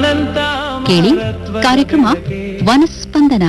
ಕೇಳಿ ಕಾರ್ಯಕ್ರಮ ವನಸ್ಪಂದನ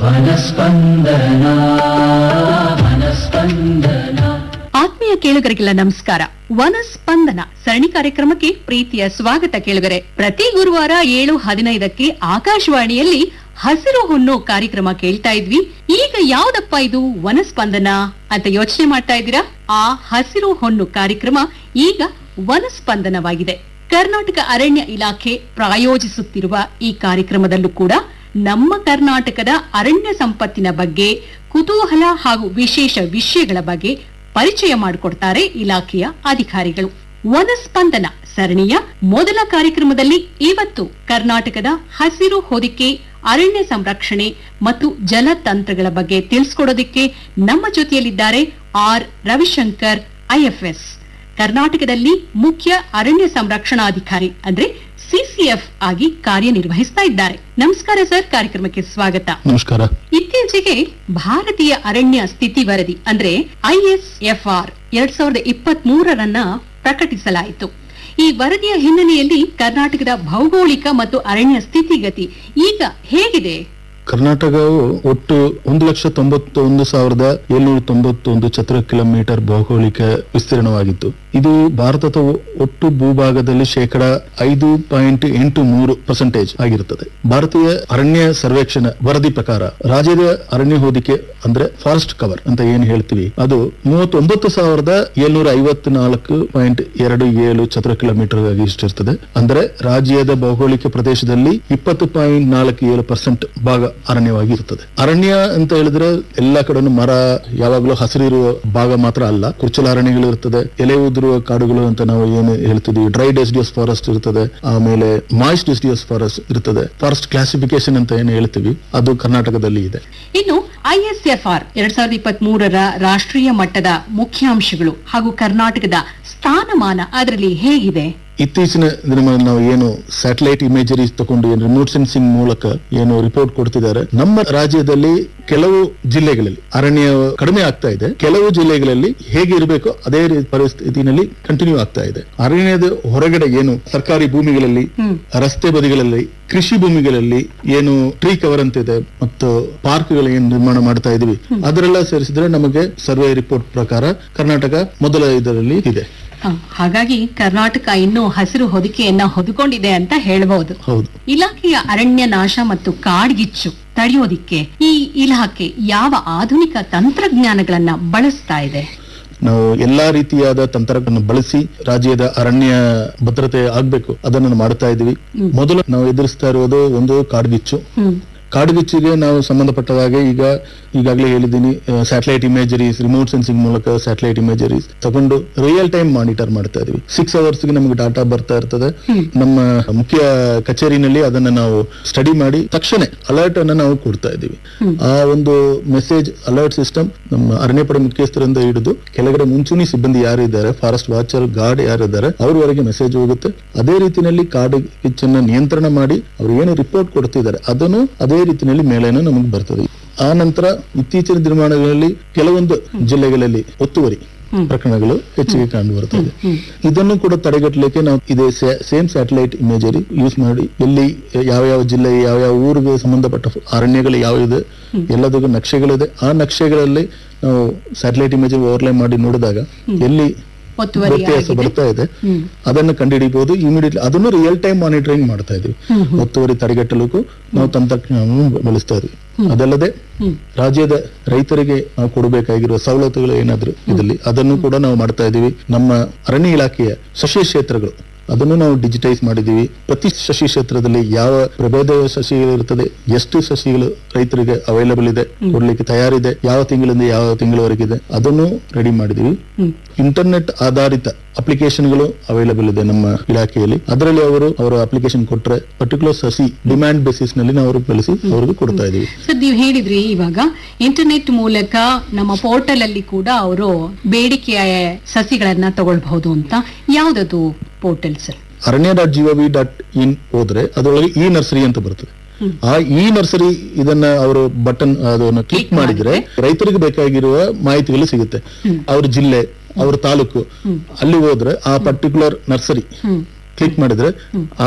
ಆತ್ಮೀಯ ಕೇಳುಗರಿಗೆಲ್ಲ ನಮಸ್ಕಾರ ವನಸ್ಪಂದನ ಸರಣಿ ಕಾರ್ಯಕ್ರಮಕ್ಕೆ ಪ್ರೀತಿಯ ಸ್ವಾಗತ ಕೇಳುಗರೆ ಪ್ರತಿ ಗುರುವಾರ ಏಳು ಹದಿನೈದಕ್ಕೆ ಆಕಾಶವಾಣಿಯಲ್ಲಿ ಹಸಿರು ಹೊನ್ನು ಕಾರ್ಯಕ್ರಮ ಕೇಳ್ತಾ ಇದ್ವಿ ಈಗ ಯಾವ್ದಪ್ಪ ಇದು ವನಸ್ಪಂದನ ಅಂತ ಯೋಚನೆ ಮಾಡ್ತಾ ಇದ್ದೀರಾ ಆ ಹಸಿರು ಹೊನ್ನು ಕಾರ್ಯಕ್ರಮ ಈಗ ವನಸ್ಪಂದನವಾಗಿದೆ ಕರ್ನಾಟಕ ಅರಣ್ಯ ಇಲಾಖೆ ಪ್ರಾಯೋಜಿಸುತ್ತಿರುವ ಈ ಕಾರ್ಯಕ್ರಮದಲ್ಲೂ ಕೂಡ ನಮ್ಮ ಕರ್ನಾಟಕದ ಅರಣ್ಯ ಸಂಪತ್ತಿನ ಬಗ್ಗೆ ಕುತೂಹಲ ಹಾಗೂ ವಿಶೇಷ ವಿಷಯಗಳ ಬಗ್ಗೆ ಪರಿಚಯ ಮಾಡಿಕೊಡ್ತಾರೆ ಇಲಾಖೆಯ ಅಧಿಕಾರಿಗಳು ವನಸ್ಪಂದನ ಸರಣಿಯ ಮೊದಲ ಕಾರ್ಯಕ್ರಮದಲ್ಲಿ ಇವತ್ತು ಕರ್ನಾಟಕದ ಹಸಿರು ಹೊದಿಕೆ ಅರಣ್ಯ ಸಂರಕ್ಷಣೆ ಮತ್ತು ಜಲತಂತ್ರಗಳ ಬಗ್ಗೆ ತಿಳಿಸ್ಕೊಡೋದಕ್ಕೆ ನಮ್ಮ ಜೊತೆಯಲ್ಲಿದ್ದಾರೆ ಆರ್ ರವಿಶಂಕರ್ ಐಎಫ್ಎಸ್ ಕರ್ನಾಟಕದಲ್ಲಿ ಮುಖ್ಯ ಅರಣ್ಯ ಸಂರಕ್ಷಣಾಧಿಕಾರಿ ಅಂದ್ರೆ ಸಿಸಿಎಫ್ ಆಗಿ ಕಾರ್ಯನಿರ್ವಹಿಸ್ತಾ ಇದ್ದಾರೆ ನಮಸ್ಕಾರ ಸರ್ ಕಾರ್ಯಕ್ರಮಕ್ಕೆ ಸ್ವಾಗತ ನಮಸ್ಕಾರ ಇತ್ತೀಚೆಗೆ ಭಾರತೀಯ ಅರಣ್ಯ ಸ್ಥಿತಿ ವರದಿ ಅಂದ್ರೆ ಐಎಸ್ಎಫ್ಆರ್ ಎರಡ್ ಸಾವಿರದ ಇಪ್ಪತ್ತ್ ಮೂರರನ್ನ ಪ್ರಕಟಿಸಲಾಯಿತು ಈ ವರದಿಯ ಹಿನ್ನೆಲೆಯಲ್ಲಿ ಕರ್ನಾಟಕದ ಭೌಗೋಳಿಕ ಮತ್ತು ಅರಣ್ಯ ಸ್ಥಿತಿಗತಿ ಈಗ ಹೇಗಿದೆ ಕರ್ನಾಟಕವು ಒಟ್ಟು ಒಂದು ಲಕ್ಷ ತೊಂಬತ್ತೊಂದು ಸಾವಿರದ ಏಳ್ನೂರ ತೊಂಬತ್ತೊಂದು ಚದರ ಕಿಲೋಮೀಟರ್ ಭೌಗೋಳಿಕ ವಿಸ್ತೀರ್ಣವಾಗಿತ್ತು ಇದು ಭಾರತದ ಒಟ್ಟು ಭೂಭಾಗದಲ್ಲಿ ಶೇಕಡ ಐದು ಪಾಯಿಂಟ್ ಎಂಟು ಮೂರು ಪರ್ಸೆಂಟೇಜ್ ಆಗಿರುತ್ತದೆ ಭಾರತೀಯ ಅರಣ್ಯ ಸರ್ವೇಕ್ಷಣೆ ವರದಿ ಪ್ರಕಾರ ರಾಜ್ಯದ ಅರಣ್ಯ ಹೊದಿಕೆ ಅಂದ್ರೆ ಫಾರೆಸ್ಟ್ ಕವರ್ ಅಂತ ಏನ್ ಹೇಳ್ತೀವಿ ಅದು ಮೂವತ್ತೊಂಬತ್ತು ಸಾವಿರದ ಏಳ್ನೂರ ಐವತ್ನಾಲ್ಕು ಪಾಯಿಂಟ್ ಎರಡು ಏಳು ಚದರ ಕಿಲೋಮೀಟರ್ ಆಗಿ ಇಷ್ಟಿರ್ತದೆ ಅಂದ್ರೆ ರಾಜ್ಯದ ಭೌಗೋಳಿಕ ಪ್ರದೇಶದಲ್ಲಿ ಇಪ್ಪತ್ತು ಪಾಯಿಂಟ್ ನಾಲ್ಕು ಏಳು ಪರ್ಸೆಂಟ್ ಭಾಗ ಅರಣ್ಯವಾಗಿ ಇರ್ತದೆ ಅರಣ್ಯ ಅಂತ ಹೇಳಿದ್ರೆ ಎಲ್ಲಾ ಕಡೆನೂ ಮರ ಯಾವಾಗಲೂ ಹಸಿರಿರುವ ಭಾಗ ಮಾತ್ರ ಅಲ್ಲ ಕುರ್ಚಲ ಅರಣ್ಯಗಳು ಇರ್ತದೆ ಎಲೆ ಉದುರುವ ಕಾಡುಗಳು ಅಂತ ನಾವು ಏನು ಹೇಳ್ತಿದೀವಿ ಡ್ರೈ ಡೆಸಿಡಿಯಸ್ ಫಾರೆಸ್ಟ್ ಇರ್ತದೆ ಆಮೇಲೆ ಮಾಯಿಸ್ಟ್ ಡೆಸಿಡಿಯಸ್ ಫಾರೆಸ್ಟ್ ಇರ್ತದೆ ಫಾರೆಸ್ಟ್ ಕ್ಲಾಸಿಫಿಕೇಶನ್ ಅಂತ ಏನು ಹೇಳ್ತೀವಿ ಅದು ಕರ್ನಾಟಕದಲ್ಲಿ ಇದೆ ಇನ್ನು ಐಎಸ್ಎಫ್ಆರ್ ಎರಡ್ ಸಾವಿರದ ಇಪ್ಪತ್ತ್ ಮೂರರ ರಾಷ್ಟ್ರೀಯ ಮಟ್ಟದ ಮುಖ್ಯಾಂಶಗಳು ಹಾಗೂ ಕರ್ನಾಟಕದ ಸ್ಥಾನಮಾನ ಅದರಲ್ಲಿ ಹೇಗಿದೆ ಇತ್ತೀಚಿನ ದಿನಗಳಲ್ಲಿ ನಾವು ಏನು ಸ್ಯಾಟಲೈಟ್ ಇಮೇಜರೀಸ್ ತಗೊಂಡು ಏನು ರಿಮೋಟ್ ಸೆನ್ಸಿಂಗ್ ಮೂಲಕ ಏನು ರಿಪೋರ್ಟ್ ಕೊಡ್ತಿದ್ದಾರೆ ನಮ್ಮ ರಾಜ್ಯದಲ್ಲಿ ಕೆಲವು ಜಿಲ್ಲೆಗಳಲ್ಲಿ ಅರಣ್ಯ ಕಡಿಮೆ ಆಗ್ತಾ ಇದೆ ಕೆಲವು ಜಿಲ್ಲೆಗಳಲ್ಲಿ ಹೇಗೆ ಇರಬೇಕು ಅದೇ ರೀತಿ ಪರಿಸ್ಥಿತಿನಲ್ಲಿ ಕಂಟಿನ್ಯೂ ಆಗ್ತಾ ಇದೆ ಅರಣ್ಯದ ಹೊರಗಡೆ ಏನು ಸರ್ಕಾರಿ ಭೂಮಿಗಳಲ್ಲಿ ರಸ್ತೆ ಬದಿಗಳಲ್ಲಿ ಕೃಷಿ ಭೂಮಿಗಳಲ್ಲಿ ಏನು ಟ್ರೀ ಕವರ್ ಅಂತ ಇದೆ ಮತ್ತು ಪಾರ್ಕ್ಗಳು ಏನು ನಿರ್ಮಾಣ ಮಾಡ್ತಾ ಇದೀವಿ ಅದರೆಲ್ಲ ಸೇರಿಸಿದ್ರೆ ನಮಗೆ ಸರ್ವೆ ರಿಪೋರ್ಟ್ ಪ್ರಕಾರ ಕರ್ನಾಟಕ ಮೊದಲ ಇದರಲ್ಲಿ ಇದೆ ಹ, ಹಾಗಾಗಿ ಕರ್ನಾಟಕ ಇನ್ನೂ ಹಸಿರು ಹೊದಿಕೆಯನ್ನ ಹೊದ್ಕೊಂಡಿದೆ ಅಂತ ಹೇಳಬಹುದು ಹೌದು ಇಲಾಖೆಯ ಅರಣ್ಯ ನಾಶ ಮತ್ತು ಕಾಡ್ಗಿಚ್ಚು ತಡೆಯೋದಿಕ್ಕೆ ಈ ಇಲಾಖೆ ಯಾವ ಆಧುನಿಕ ತಂತ್ರಜ್ಞಾನಗಳನ್ನ ಬಳಸ್ತಾ ಇದೆ ನಾವು ಎಲ್ಲಾ ರೀತಿಯಾದ ತಂತ್ರಗಳನ್ನು ಬಳಸಿ ರಾಜ್ಯದ ಅರಣ್ಯ ಭದ್ರತೆ ಆಗ್ಬೇಕು ಅದನ್ನು ಮಾಡ್ತಾ ಇದೀವಿ ಮೊದಲು ನಾವು ಎದುರಿಸ್ತಾ ಇರುವುದು ಒಂದು ಕಾಡ್ಗಿಚ್ಚು ಹ್ಮ್ ಕಾಡ್ಗಿಚ್ಚಿಗೆ ನಾವು ಸಂಬಂಧಪಟ್ಟ ಹಾಗೆ ಈಗ ಈಗಾಗಲೇ ಹೇಳಿದ್ದೀನಿ ಸ್ಯಾಟಲೈಟ್ ಇಮೇಜರೀಸ್ ರಿಮೋಟ್ ಸೆನ್ಸಿಂಗ್ ಮೂಲಕ ಸ್ಯಾಟಲೈಟ್ ಇಮೇಜರೀಸ್ ತಗೊಂಡು ರಿಯಲ್ ಟೈಮ್ ಮಾನಿಟರ್ ಮಾಡ್ತಾ ಇದೀವಿ ಸಿಕ್ಸ್ ಅವರ್ಸ್ ಗೆ ನಮಗೆ ಡಾಟಾ ಬರ್ತಾ ಇರ್ತದೆ ನಮ್ಮ ಮುಖ್ಯ ಕಚೇರಿನಲ್ಲಿ ಅದನ್ನ ನಾವು ಸ್ಟಡಿ ಮಾಡಿ ತಕ್ಷಣ ಅಲರ್ಟ್ ಅನ್ನ ನಾವು ಕೊಡ್ತಾ ಇದೀವಿ ಆ ಒಂದು ಮೆಸೇಜ್ ಅಲರ್ಟ್ ಸಿಸ್ಟಮ್ ನಮ್ಮ ಅರಣ್ಯ ಪಡೆ ಮುಖ್ಯಸ್ಥರಿಂದ ಹಿಡಿದು ಕೆಳಗಡೆ ಮುಂಚೂಣಿ ಸಿಬ್ಬಂದಿ ಯಾರಿದ್ದಾರೆ ಫಾರೆಸ್ಟ್ ವಾಚರ್ ಗಾರ್ಡ್ ಯಾರಿದ್ದಾರೆ ಅವ್ರವರೆಗೆ ಮೆಸೇಜ್ ಹೋಗುತ್ತೆ ಅದೇ ರೀತಿಯಲ್ಲಿ ಕಾಡು ಕಿಚ್ಚನ್ನ ನಿಯಂತ್ರಣ ಮಾಡಿ ಅವ್ರು ಏನು ರಿಪೋರ್ಟ್ ಕೊಡ್ತಿದ್ದಾರೆ ಅದನ್ನು ಅದೇ ರೀತಿಯಲ್ಲಿ ಮೇಲೇನು ನಮಗೆ ಬರ್ತದೆ ಆ ನಂತರ ಇತ್ತೀಚಿನ ದಿನಮಾನಗಳಲ್ಲಿ ಕೆಲವೊಂದು ಜಿಲ್ಲೆಗಳಲ್ಲಿ ಒತ್ತುವರಿ ಪ್ರಕರಣಗಳು ಹೆಚ್ಚಿಗೆ ಕಂಡು ಬರ್ತದೆ ಇದನ್ನು ಕೂಡ ತಡೆಗಟ್ಟಲಿಕ್ಕೆ ನಾವು ಇದೇ ಸೇಮ್ ಸ್ಯಾಟಲೈಟ್ ಇಮೇಜರಿ ಯೂಸ್ ಮಾಡಿ ಎಲ್ಲಿ ಯಾವ ಯಾವ ಜಿಲ್ಲೆ ಯಾವ ಯಾವ ಊರಿಗೆ ಸಂಬಂಧಪಟ್ಟ ಅರಣ್ಯಗಳು ಯಾವ ಇದೆ ಎಲ್ಲದಕ್ಕೂ ನಕ್ಷೆಗಳಿದೆ ಆ ನಕ್ಷೆಗಳಲ್ಲಿ ನಾವು ಸ್ಯಾಟಲೈಟ್ ಇಮೇಜರಿ ಓವರ್ಲೈ ಮಾಡಿ ನೋಡಿದಾಗ ಎಲ್ಲಿ ಒತ್ತುವರಿ ವ್ಯತ್ಯಾಸ ಆಗಿದೆ ಬರ್ತಾ ಇದೆ ಅದನ್ನು ಕಂಡುಹಿಡಿಬಹುದು ಇಮಿಡಿಯೇಟ್ಲಿ ಅದನ್ನು ರಿಯಲ್ ಟೈಮ್ ಮಾನಿಟರಿಂಗ್ ಮಾಡ್ತಾ ಇದೀವಿ ಒತ್ತುವರಿ ತಡೆಗಟ್ಟಲಿಕ್ಕೂ ನಾವು ತಂತ್ರಜ್ಞಾನವನ್ನು ಬಳಸ್ತಾ ಇದೀವಿ ಅದಲ್ಲದೆ ರಾಜ್ಯದ ರೈತರಿಗೆ ನಾವು ಕೊಡಬೇಕಾಗಿರುವ ಸವಲತ್ತುಗಳು ಏನಾದ್ರು ಇದರಲ್ಲಿ ಅದನ್ನು ಕೂಡ ನಾವು ಮಾಡ್ತಾ ಇದೀವಿ ನಮ್ಮ ಅರಣ್ಯ ಇಲಾಖೆಯ ಸಸ್ಯ ಕ್ಷೇತ್ರಗಳು ಅದನ್ನು ನಾವು ಡಿಜಿಟೈಸ್ ಮಾಡಿದೀವಿ ಪ್ರತಿ ಶಶಿ ಕ್ಷೇತ್ರದಲ್ಲಿ ಯಾವ ಪ್ರಭೇದ ಸಸಿಗಳು ಇರ್ತದೆ ಎಷ್ಟು ಸಸಿಗಳು ರೈತರಿಗೆ ಅವೈಲಬಲ್ ಇದೆ ಕೊಡ್ಲಿಕ್ಕೆ ತಯಾರಿದೆ ಯಾವ ತಿಂಗಳಿಂದ ಯಾವ ತಿಂಗಳವರೆಗಿದೆ ಅದನ್ನು ರೆಡಿ ಮಾಡಿದೀವಿ ಇಂಟರ್ನೆಟ್ ಆಧಾರಿತ ಅಪ್ಲಿಕೇಶನ್ಗಳು ಅವೈಲಬಲ್ ಇದೆ ನಮ್ಮ ಇಲಾಖೆಯಲ್ಲಿ ಅದರಲ್ಲಿ ಅವರು ಅವರ ಅಪ್ಲಿಕೇಶನ್ ಕೊಟ್ರೆ ಪರ್ಟಿಕ್ಯುಲರ್ ಸಸಿ ಡಿಮ್ಯಾಂಡ್ ಬೇಸಿಸ್ ನಲ್ಲಿ ನಾವು ಅವ್ರಿಗೆ ಬೆಳೆಸಿ ಅವ್ರಿಗೆ ಕೊಡ್ತಾ ಇದೀವಿ ಸರ್ ನೀವು ಹೇಳಿದ್ರಿ ಇವಾಗ ಇಂಟರ್ನೆಟ್ ಮೂಲಕ ನಮ್ಮ ಪೋರ್ಟಲ್ ಅಲ್ಲಿ ಕೂಡ ಅವರು ಬೇಡಿಕೆಯ ಸಸಿಗಳನ್ನ ತಗೊಳ್ಬಹುದು ಅಂತ ಯಾವ್ದದು portal sir Aranya dot GOV dot in ಹೋದ್ರೆ ಅದರೊಳಗೆ ಈ ನರ್ಸರಿ ಅಂತ ಬರ್ತದೆ ಆ ಈ ನರ್ಸರಿ ಇದನ್ನ ಅವರು ಬಟನ್ ಅದನ್ನ ಕ್ಲಿಕ್ ಮಾಡಿದ್ರೆ ರೈತರಿಗೆ ಬೇಕಾಗಿರುವ ಮಾಹಿತಿಗಳು ಸಿಗುತ್ತೆ ಅವ್ರ ಜಿಲ್ಲೆ ಅವ್ರ ತಾಲೂಕು ಅಲ್ಲಿ ಹೋದ್ರೆ ಆ ಪರ್ಟಿಕ್ಯುಲರ್ ನರ್ಸರಿ ಕ್ಲಿಕ್ ಮಾಡಿದ್ರೆ ಆ